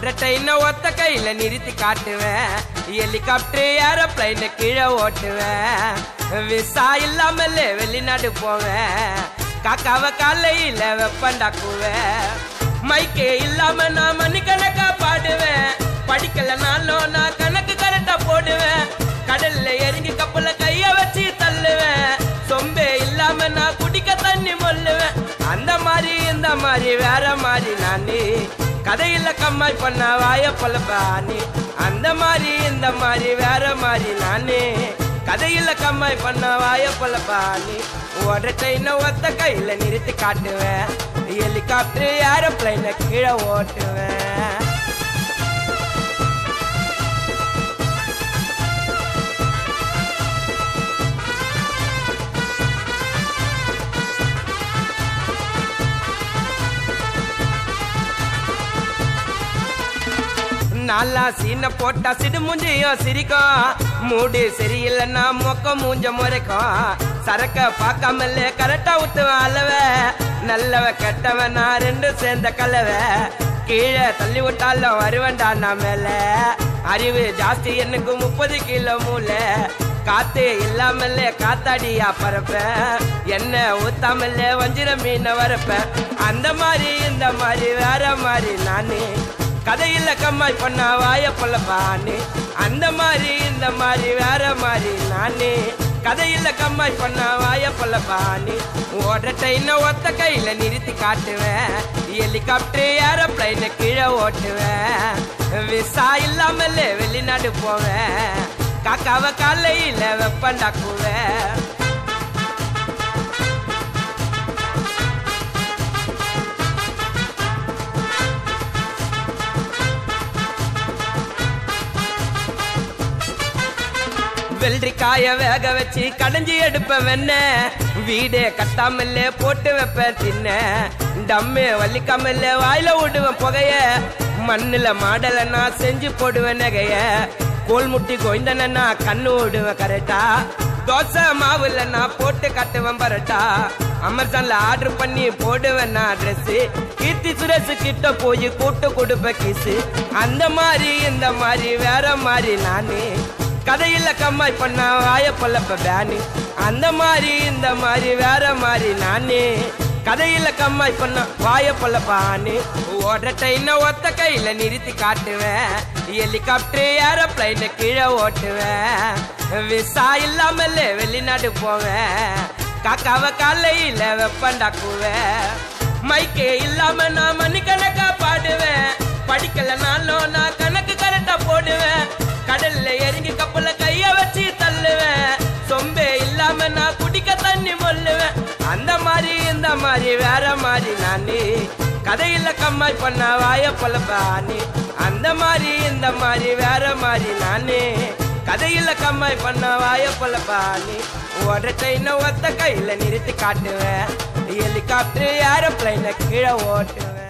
ஓடுற ட்ரெயினை ஒத்த கையில நிறுத்தி காட்டுவேன் ஹெலிகாப்டர் ஏரோப்ளைன கீழே ஓட்டுவேன் விசா இல்லாமலே வெளிநாடு போவேன் காக்காவ காலையில வெப்பண்டாக்குவேன் மைக்கே இல்லாம நான் மணிக்கணக்கா பாடுவேன் படிக்கலனாலும் நான் கணக்கு கரெக்டா போடுவேன் கடல்ல இறங்கி கப்பல கைய வச்சு தள்ளுவேன் சொம்பே இல்லாம நான் குடிக்க தண்ணி மொல்லுவேன் அந்த மாதிரி இந்த மாதிரி வேற மாதிரி நானே கதையில கம்மாய் பண்ண வாய பொழப்பானே அந்த மாதிரி இந்த மாதிரி வேற மாதிரி நானே கதையில கம்மாய் பண்ண வாய பொழப்பானே ஓடுற ட்ரெயினை ஒத்த கையில நிறுத்தி காட்டுவேன் ஹெலிகாப்டர் ஏரோப்ளைன கீழே ஓட்டுவேன் நல்லா சீன போட்டா சிடு மூஞ்சியும் சிரிக்கும் மூடு சரியில்லைன்னா மொக்க மூஞ்ச முறைக்கும் சரக்க பார்க்காமலே கரெக்டா ஊத்துவேன் அளவ நல்லவ கெட்டவன் நான் ரெண்டும் சேர்ந்த கலவ கீழே தள்ளி விட்டாலும் வருவேன்டா நான் மேல அறிவு ஜாஸ்தி எனக்கு முப்பது கிலோ மூளை காத்து இல்லாமலே காத்தாடியா பறப்பேன் என்ன ஊத்தாமலே வஞ்சிர மீன வரப்பேன் அந்த மாதிரி இந்த மாதிரி வேற மாதிரி நானே கதையில கம்மாய் பண்ண வாய பொழப்பானே அந்த மாதிரி இந்த மாதிரி வேற மாதிரி நானே கதையில கம்மாய் பண்ண வாய பொழப்பானே ஓடுற ட்ரெயினை ஒத்த கையில நிறுத்தி காட்டுவேன் ஹெலிகாப்டர் ஏரோப்ளைன கீழே ஓட்டுவேன் விசா இல்லாமலே வெளிநாடு போவேன் காக்காவ காலையில வெப்பண்டாக்குவேன் வெள்ளரிக்காய வேக வச்சு கடைஞ்சி எடுப்பேன் வெண்ண வீடே கட்டாமல்ல போட்டு வைப்பேன் தின்ன டம்மு வலிக்காமல்ல வாயில விடுவேன் புகைய மண்ணுல மாடல நான் செஞ்சு போடுவேன் நகைய கோல் முட்டி கோய்ந்தன நான் கண்ணு விடுவேன் கரெக்டா தோசை மாவுல நான் போட்டு கட்டுவேன் பரட்டா அமர்சான்ல ஆர்டர் பண்ணி போடுவேன் நான் ட்ரெஸ் கீர்த்தி சுரேஷ் கிட்ட போய் கூட்டு கொடுப்பேன் கிசு அந்த மாதிரி இந்த மாதிரி வேற மாதிரி நானே கதையில கம்மாய் பண்ண வாய பொல்லப்ப பேனு அந்த மாதிரி இந்த மாதிரி வேற மாதிரி நானே கதையில கம்மாய் பண்ண வாய பொல்லப்பானு ஓடுற ட்ரெயினை ஒத்த கையில நிறுத்தி காட்டுவேன் ஹெலிகாப்டர் ஏரோப்ளைன கீழே ஓட்டுவேன் விசா இல்லாமலே வெளிநாடு போவேன் காக்காவ காலையில வெப்பண்டாக்குவேன் மைக்கே இல்லாம நான் மணிக்கணக்கா பாடுவேன் படிக்கலனாலும் நான் கணக்கு கரெக்டா போடுவேன் கடல்ல இறங்கி கப்பல கைய வச்சு தள்ளுவேன் சொம்பே இல்லாம நான் குடிக்க தண்ணி மொல்லுவேன் அந்த மாதிரி இந்த மாதிரி வேற மாதிரி நானே கதையில கம்மாய் பண்ண வாய பொழப்பானே அந்த மாதிரி இந்த மாதிரி வேற மாதிரி நானே கதையில கம்மாய் பண்ண வாய பொழப்பானே ஓடுற ட்ரெயினை ஒத்த கையில நிறுத்தி காட்டுவேன் ஹெலிகாப்டர் ஏரோப்ளைன கீழே ஓட்டுவேன்